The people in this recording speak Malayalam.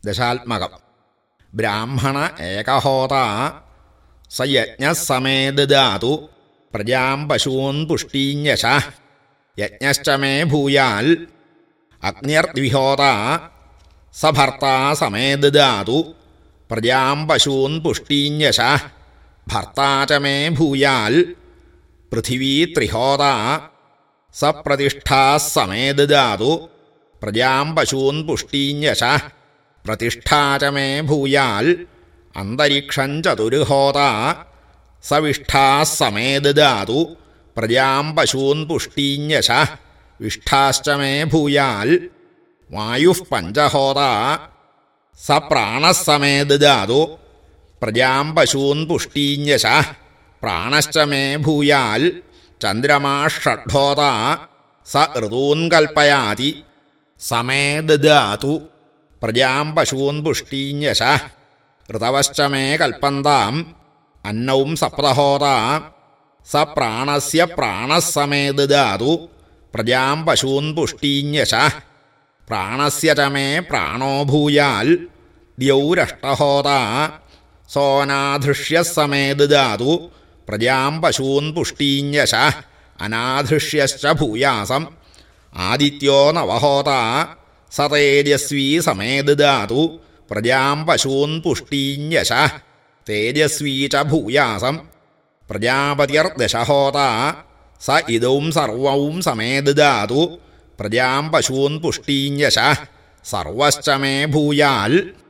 ദശാത്മകം ബ്രാഹ്മണ ഏകഹോത സ യജ്ഞസമേ ദദാതു പ്രജാം പശൂൻ പുഷ്ടീഞ്ഞശ യജ്ഞശ്ച മേ ഭൂയാൽ അഗ്നിർദ്വിഹോത സ ഭർത്താ സമേ ദദാതു പ്രജാം പശൂൻ പുഷ്ടീഞ്ഞശ ഭർത്താ ച മേ ഭൂയാൽ പൃഥിവീ ത്രിഹോത സ പ്രതിഷ്ഠാ സമേ ദദാതു പ്രജാം പശൂൻ പുഷ്ടീഞ്ഞശ പ്രതിഷ്ഠാ ച മേ ഭൂയാൽ അന്തരീക്ഷം ചതുർഹോത സവിഷ്ഠാ സമേ ദദാതു പ്രജാം പശൂൻ പുഷ്ടീഞ്ഞശ വിഷ്ഠാശ്ച മേ ഭൂയാൽ വായുഃ പഞ്ചഹോത സ പ്രാണസമേ ദദാതു പ്രജാം പശൂൻ പുഷ്ടീഞ്ഞശ പ്രാണശ്ച മേ ഭൂയാൽ ചന്ദ്രമാ ഷഡ്ഹോത സ ഋതൂൻ കൽപ്പയാതി സമേ ദദാതു പ്രജാം പശൂൻ പുഷ്ടീഞ്ഞശ ഋതവശ്ച മേ കൽപ്പന്താം അന്നവും സപ്തഹോത സ പ്രാണസ്യ പ്രാണസമേ ദദാതു പ്രജാം പശൂൻ പുഷ്ടീഞ്ഞശ പ്രാണസ്യ ച മേ പ്രാണോ ഭൂയാൽ ദ്യൗരഷ്ടഹോത സോനാധൃഷ്യ സമേ ദദാതു പ്രജാം പശൂൻ പുഷ്ടീഞ്ഞശ അനാധൃഷ്യശ്ച ഭൂയാസം ആദിത്യോ നവഹോത സ തേജസ്വീ സമേ ദദാതു പ്രജാം പശൂൻ പുഷ്ടീഞ്ഞശ തേജസ്വീ ച ഭൂയാസം പ്രജാപതിർദശഹോത സ ഇതവും സർവവും സമേ ദദാതു പ്രജാം പശൂൻ പുഷ്ടീഞ്ഞശ സർവശ്ച മേ ഭൂയാൽ